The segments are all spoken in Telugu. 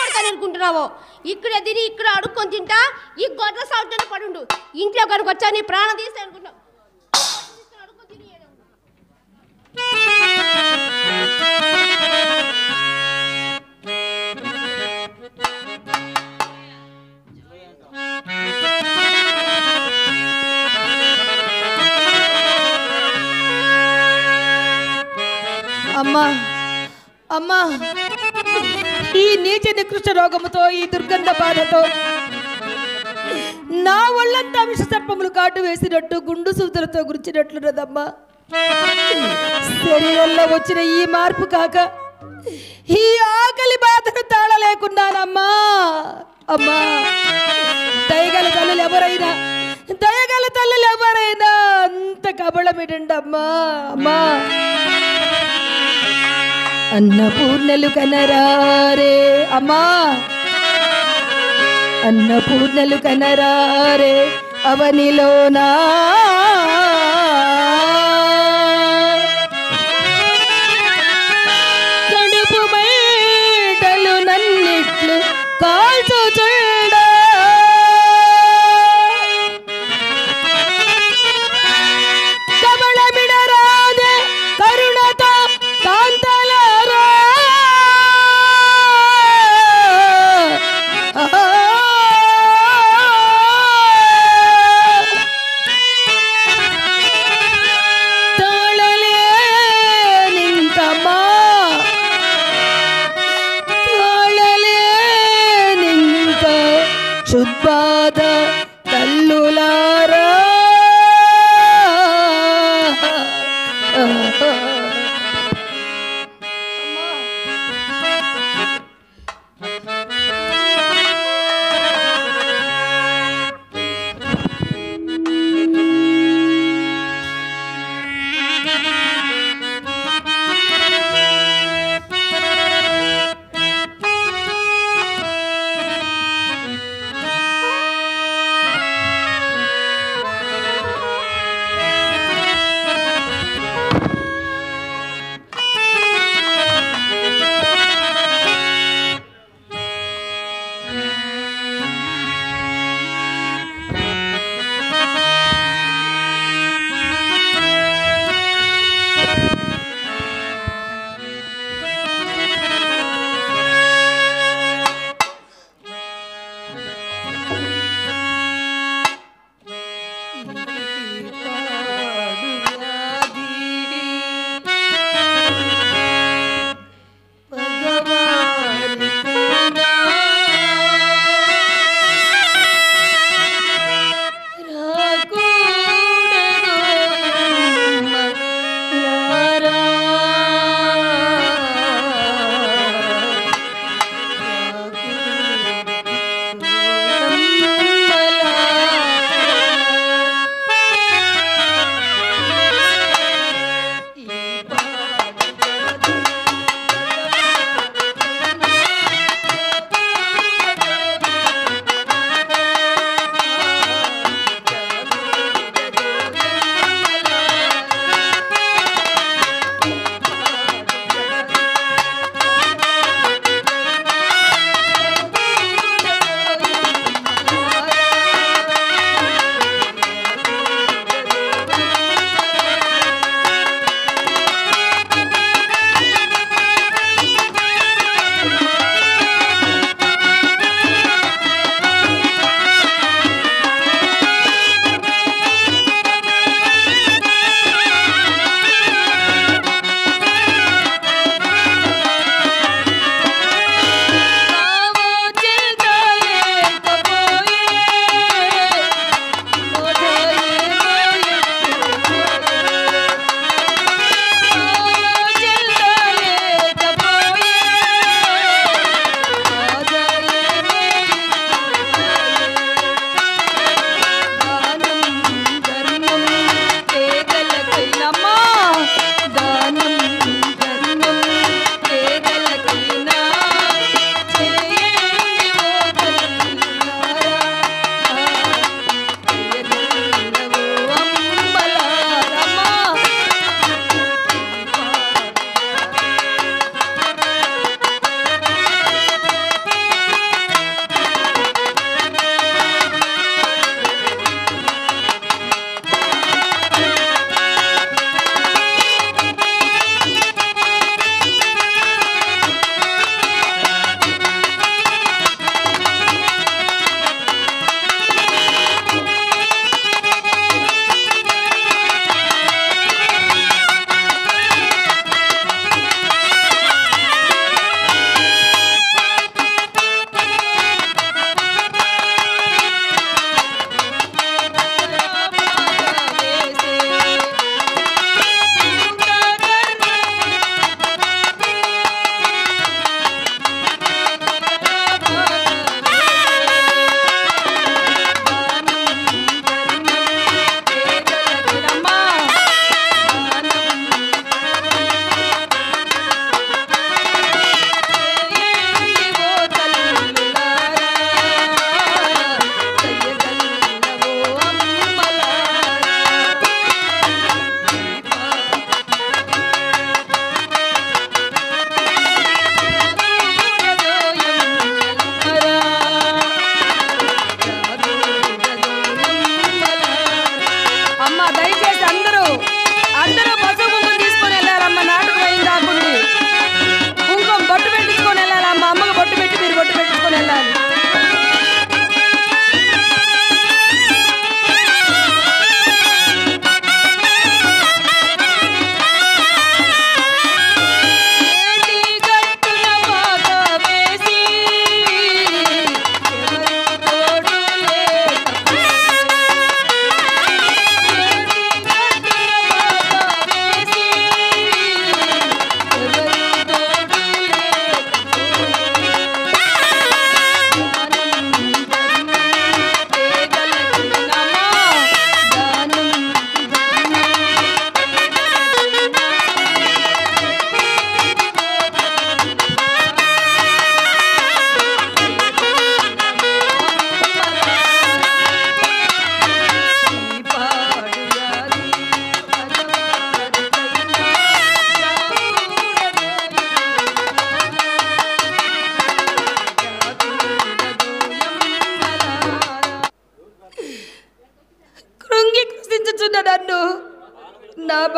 కాపాడుతాను అనుకుంటున్నావో ఇక్కడ తిరిగి ఇక్కడ అడుక్కొని తింటా ఈ గొడ్ల సాగుతూనే పడుండు ఇంట్లో కనుక వచ్చా నీ ప్రాణం తీస్తే అనుకుంటావు అడుక్కొని తిని ఏదో. అమ్మా అమ్మా ఈ నీచ నికృష్ట రోగముతో ఈ దుర్గంధ బాధతో నా ఒళ్ళంతా విష సర్పములు కాటు వేసినట్టు గుండు సూతులతో గురిచినట్లున్నదమ్మా శరీరంలో వచ్చిన ఈ మార్పు కాక ఈ ఆకలి బాధను తాళలేకున్నానమ్మా అమ్మా దయగల తల్లులు ఎవరైనా దయగల తల్లులు ఎవరైనా అంత కబళమిడండి అమ్మా అమ్మా అన్నపూర్ణలు కనరారే అమ్మా అన్నపూర్ణలు కనరారే అవనిలోనా కడుపు మైటలు నన్నిట్లు కాల్చుచుండ కమలమిడరాదే కరుణతో కాంతలారా ఆ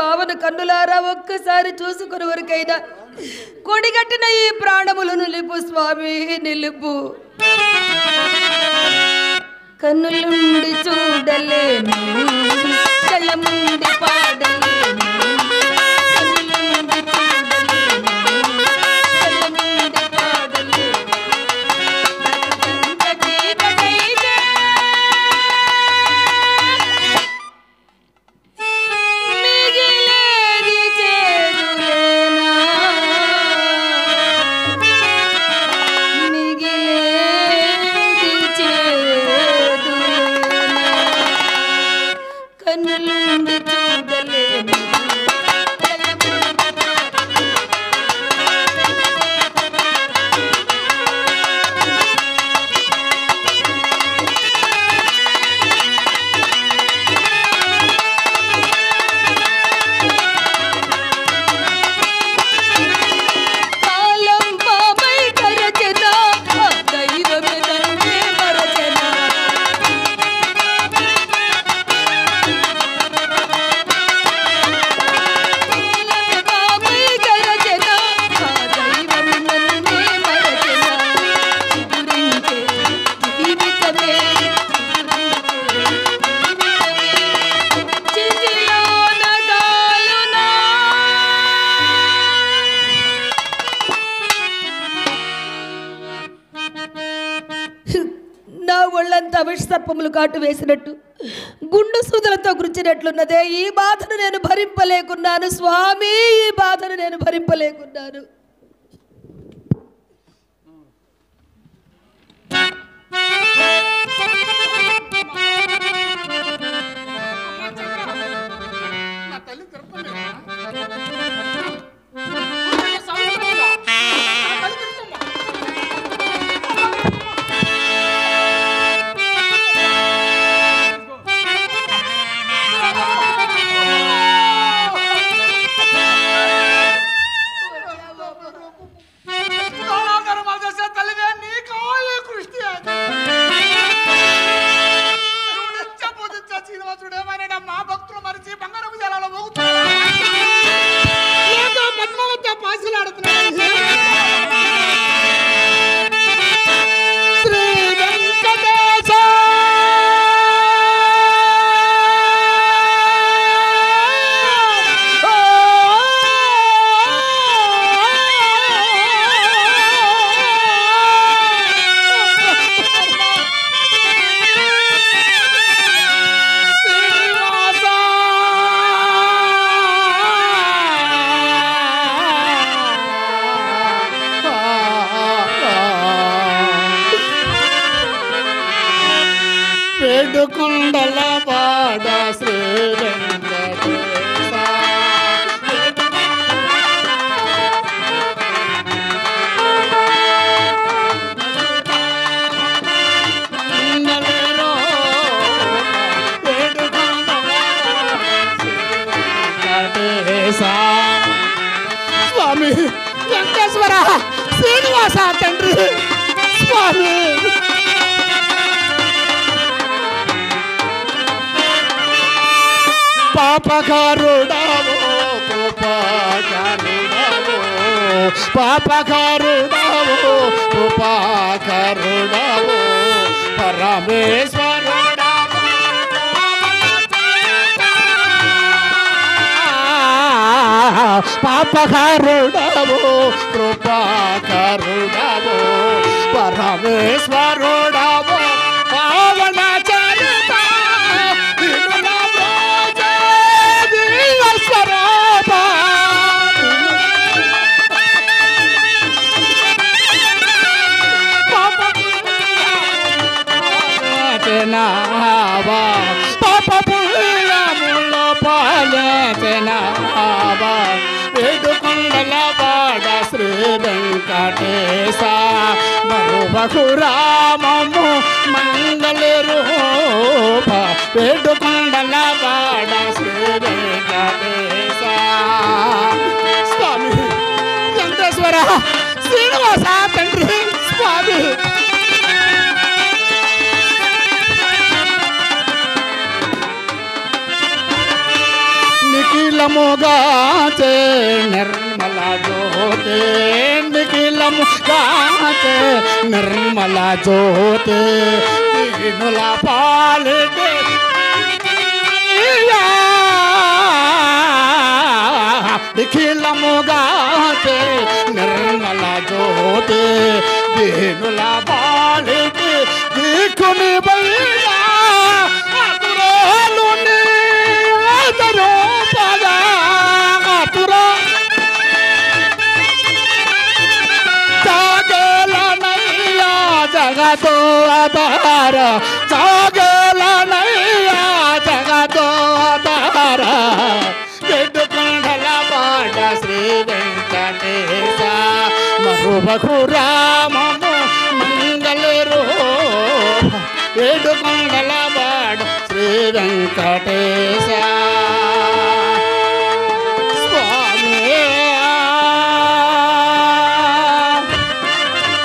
బావను కన్నులారా ఒక్కసారి చూసుకుని వరకైనా కొడిగట్టిన ఈ ప్రాణములు నిలుపు స్వామి నిలుపు కన్నులుండి చూడలేను జయముండి పాడలేను కన్నులుండి చూడలేను జయముండి పాడలేను బ్రతుకంతటి మిగిలేది చేదులేనా మిగిలేది చేదులేనా కన్నులుండి చూడలేను కాలం పాపై కరచన ఆ దైవమే నన్నే మరచన కాలం పాపై కరచన ఆ దైవమే నన్నే మరచన చిగురించే జీవితమే చితిలోన గాలునా నా ఒళ్ళంతా విష సర్పములు కాటు వేసినట్టు గుండు సూదులతో గురించినట్లున్నదే ఈ బాధను నేను భరింపలేకున్నాను స్వామి ఈ బాధను నేను భరింపలేకున్నాను నా తల్లి తిరుపతిరా? ఊరికే సంవత్సరంగా. నా తల్లి తిరుపతమ్మ. దోణాకరం చేసే తల్లివే నీ కాలే కృష్టి అది. ఉడిచ్చ శ్రీనివాసుడు ఏమైనా మా భక్తులు మరిచి బంగారపు జలాలు మోగుతున్నాడు ఏదో పద్మావతి పాసిలాడుతున్నాడు శ్రీ వెంకటేశ పేడుకుండల పాడ శ్రీ వెంకటేశ ఇందలేరో పేడుకుండల శ్రీ వెంకటేశ స్వామి వెంకటేశ్వర శ్రీనివాస తండ్రి స్వామి పాపకారుడావో కృపాకరుడావో పాపకారుడావో కృపాకరుడావో పరమేశ్వరుడావో పాపకారుడవో కృపాకరుడవో పరమేశ్వరుడవో పావన చరిత వినుల బ్రోజే దివ్యస్వరూప. పాపపుణ్యముల పాపపుణ్యముల పాలచనావా వేడుకొండల పాడ శ్రీ వెంకటేశ మరువకురామము మంగళ రూప వేడుకొండల పాడ శ్రీ వెంకటేశ స్వామి వెంకటేశ్వర శ్రీనివాస తండ్రి స్వామి నిఖిల నిఖిలముగాచే నిర్మల జ్యోతి నిఖిలముగాచే నిర్మల జ్యోతి దీనుల పాలిటి నిఖిలముగాచే నిర్మల జ్యోతి దీనుల పాలిటి దిక్కుని బయ్యా అతురాలు నీ ఆదరో పగా అతురా జాగలనయ్యా జగతో అతార జాగలనయ్యా జగతో అతార గెడ్డుకొండల పాట శ్రీ వెంకటేశ మరుబకు రామము మంగళరు ఏడుకొండల పాట శ్రీ వెంకటేశ స్వామి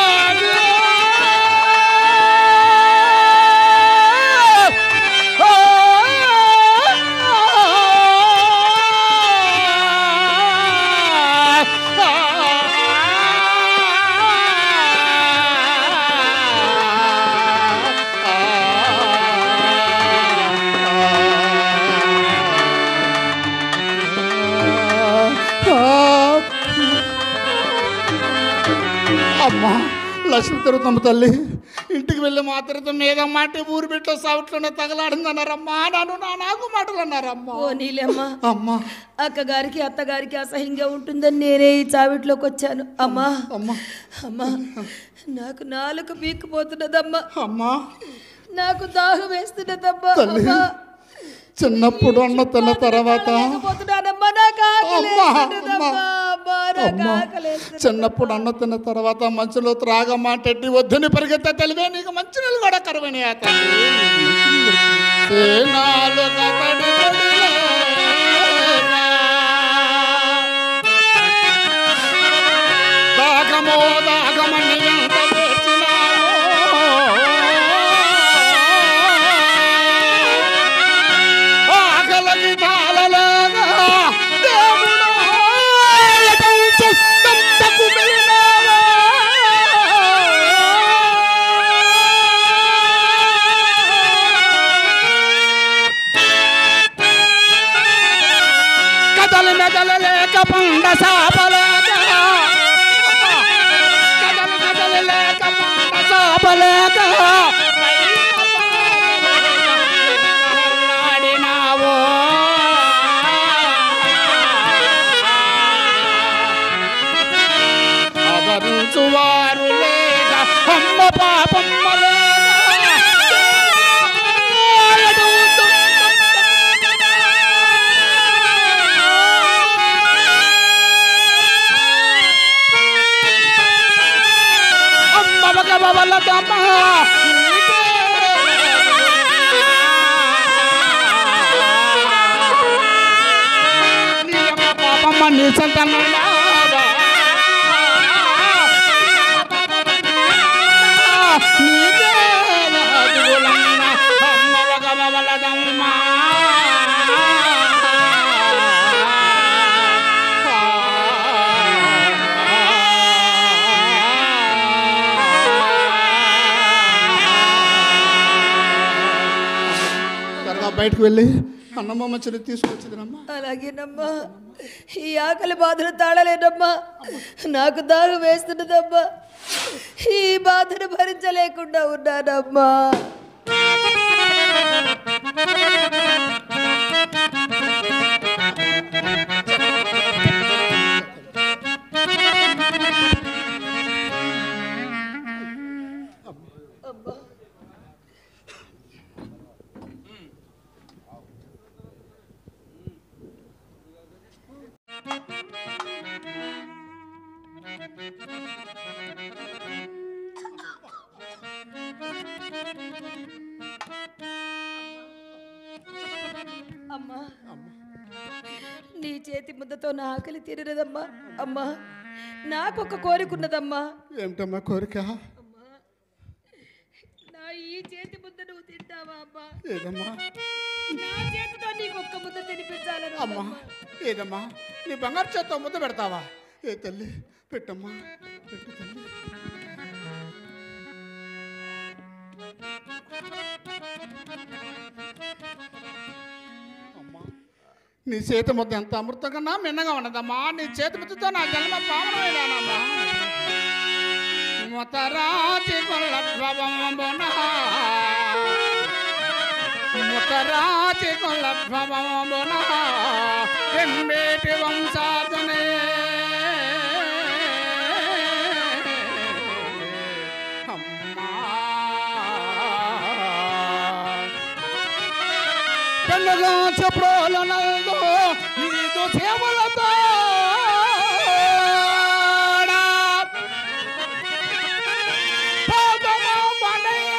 అమ్మా లక్ష్మి తిరుగుతమ్మ తల్లి ఇంటికి వెళ్ళి మాత్రతో మీద మాట ఊరు బిడ్డ సావిట్లోనే తగలాడిందన్నారమ్మా నన్ను నా నాకు మాటలు అన్నారమ్మా ఓ నీలమ్మ అమ్మా అక్కగారికి అత్తగారికి అసహ్యంగా ఉంటుందని నేనే ఈ చావిట్లోకి వచ్చాను అమ్మా అమ్మా అమ్మా నాకు నాలుగు పీక్కుపోతున్నదమ్మా అమ్మా నాకు దాహం వేస్తున్నదమ్మా తల్లి. అమ్మా. చిన్నప్పుడు అన్న తిన్న తర్వాత లేకపోతున్నానమ్మా నాకు ఆకలి అమ్మా, వేస్తున్నదమ్మా. అమ్మా, నాకు అమ్మా ఆకలి వేస్తున్నది. చిన్నప్పుడు అన్న తిన్న తర్వాత మంచులో త్రాగమాటెట్టి వద్దని పరిగెత్తే తెలివే నీకు మంచి నీళ్ళు కూడా కరువని ఆ తల్లి సేనాలు కబడి దాగమో దాగమని ఎంత వేసినావో. ఆకలికి తాళలేగా దేవుడా ఎటంచు తంతకు వెళ్ళినావా? కదలు మెదలలేక పండ సాపలేక కదలు మెదలలేక పండ సాపలేక ఆడినావో ఆదరించువారు లేక అమ్మ పాపమ్మ అమ్మ భగవల్లదమ్మ నీ అమ్మ పాపమ్మ నీ సంతానన్నావా త్వరగా బయటకు వెళ్ళి అన్నమ్మ మంచిని తీసుకొచ్చిందమ్మా అలాగేనమ్మా ఈ ఆకలి బాధను తాళలేనమ్మా నాకు దాహం వేస్తున్నదమ్మా ఈ బాధను భరించలేకుండా ఉన్నానమ్మా అమ్మా నీ చేతి ముద్దతో నా ఆకలి తీరదమ్మా అమ్మా నాకొక కోరికున్నదమ్మా ఏమిటమ్మా కోరిక నా ఈ చేతి ముద్ద నువ్వు తింటావా అమ్మా ఏదమ్మా నా చేతితో నీకు ఒక్క ముద్ద తినిపించాలని అమ్మా ఉందమ్మా. ఏదమ్మా నీ బంగారు చేత్తో ముద్ద పెడతావా ఏ తల్లి పెట్టమ్మా పెట్టు తల్లి అమ్మా నీ చేతి ముద్ద ఎంత అమృతంగా మిన్నగా ఉన్నదమ్మా నీ చేతి ముద్దతో నా జన్మ పావనమేనానమ్మా ముతరాజి కొల్లభవమున ముతరాజి కొల్లభవమున వెంబేటి వంశాదునే పెళ్ళగా చెప్రోలనల్దో నీదు సేవలతో పాదము పడయే.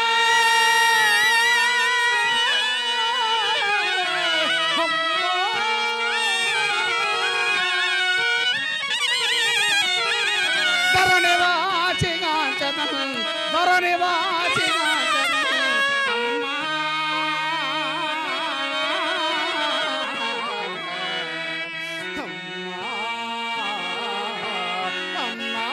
ధరణివాసిగాంచనం, ధరణివాసిగాంచనం, అమ్మా. అమ్మా, అమ్మా.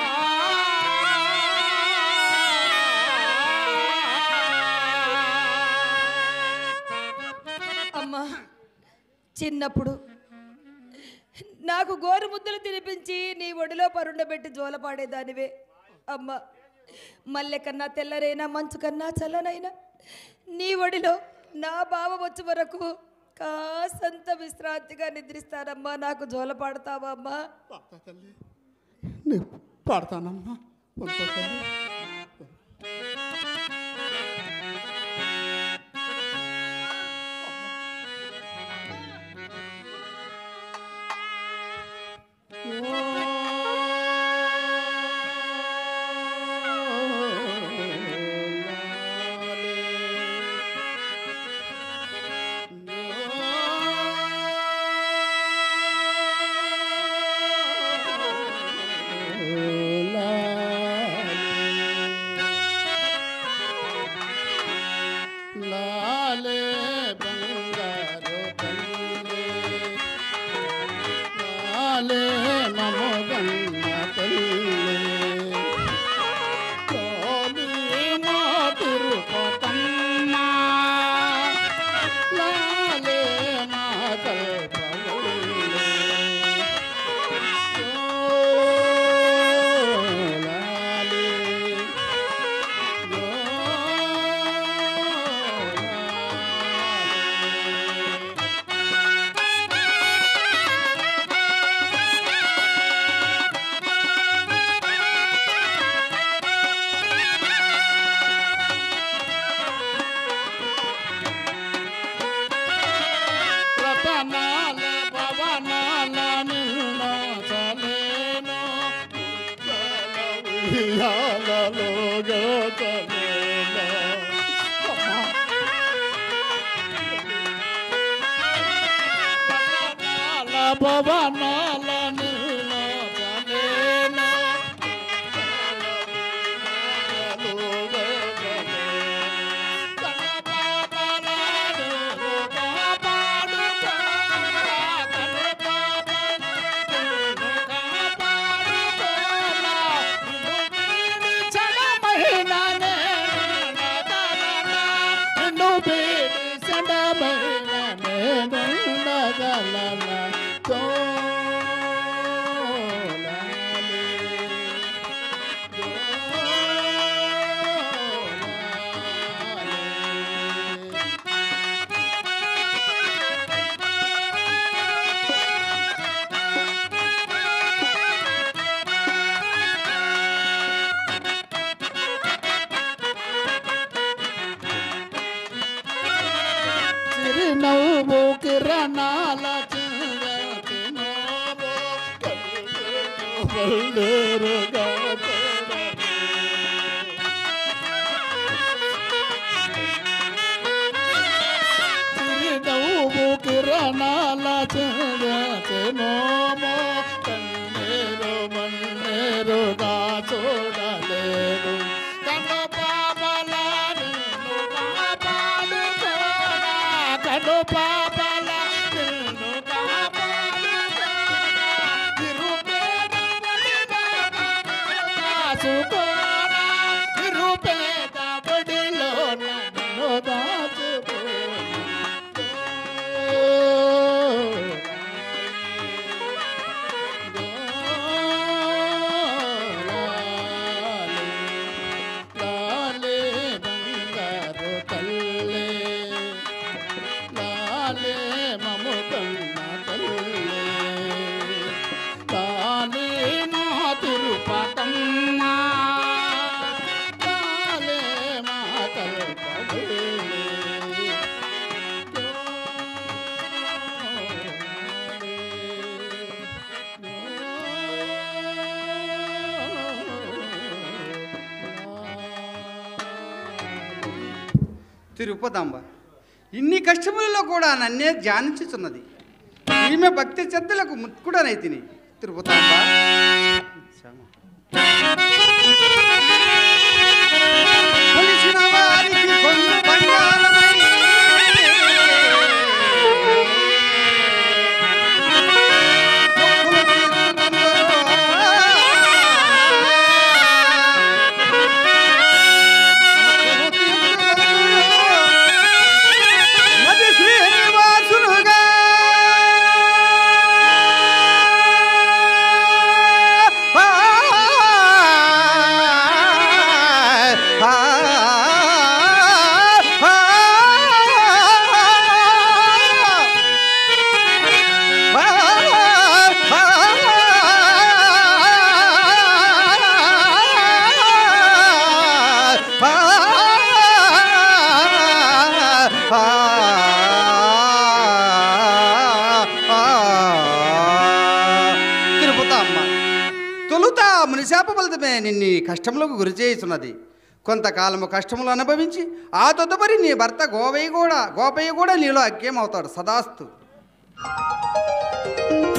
అమ్మా చిన్నప్పుడు నాకు గోరు ముద్దలు తినిపించి నీ ఒడిలో పరుండబెట్టి జోలపాడేదానివే అమ్మ మల్లె కన్నా తెల్లరైనా మంచు కన్నా చల్లనైనా నీ ఒడిలో నా బావ వచ్చే వరకు కాసంత విశ్రాంతిగా నిద్రిస్తానమ్మా నాకు జోలపాడతావా అమ్మా పాడతా తల్లి నేను పాడతానమ్మా కొంత తల్లి లాలే బంగారు తల్లి లాలే మమగన్న తల్లి కోలి మా తిరుపతమ్మ లాలే మా కల్పవల్లి లాలే రతనాల భవనాల నిన్న చలేను ఉయ్యాలలో గతలేను రతనాల భవనాల నిన్న చలేను చిరునవ్వు కిరణాల చిరతి నవ్వు కళ్ళురుగా చిరునవ్వు కిరణాల చిరతి నవ్వు కన్నీరు మన్నీరుగా చూడలేదు కన్ను పాపల నిన్ను కాపాడుకోనా కన్ను దాసుకోనా నిరుపేద బడిలో నన్ను దాచుకోనా లాలే బంగారు తల్లే లాలే మముకన్న తల్లే లాలే మా తిరుపతమ్మ లాలే మా తల్పదే తిరుపతమ్మ ఇన్ని కష్టములలో కూడా నన్నే ధ్యానించుచున్నది ఈమె భక్తి శ్రద్ధలకు ముత్కుడనైతిని తిరుపతమ్మ కొలిచిన వారికి కొంగు బంగారమై మొక్కులు తీర్చునందురు. మది శ్రీనివాసునుగా తిరుపతమ్మ తొలుత మునిశాప ఫలితమే నిన్ని కష్టములకు గురి చేయుచున్నది కొంతకాలము కష్టములు అనుభవించి ఆ తదుపరి నీ భర్త గోవయ్య కూడా గోపయ్య కూడా నీలో అజ్ఞమవుతాడు సదాస్తు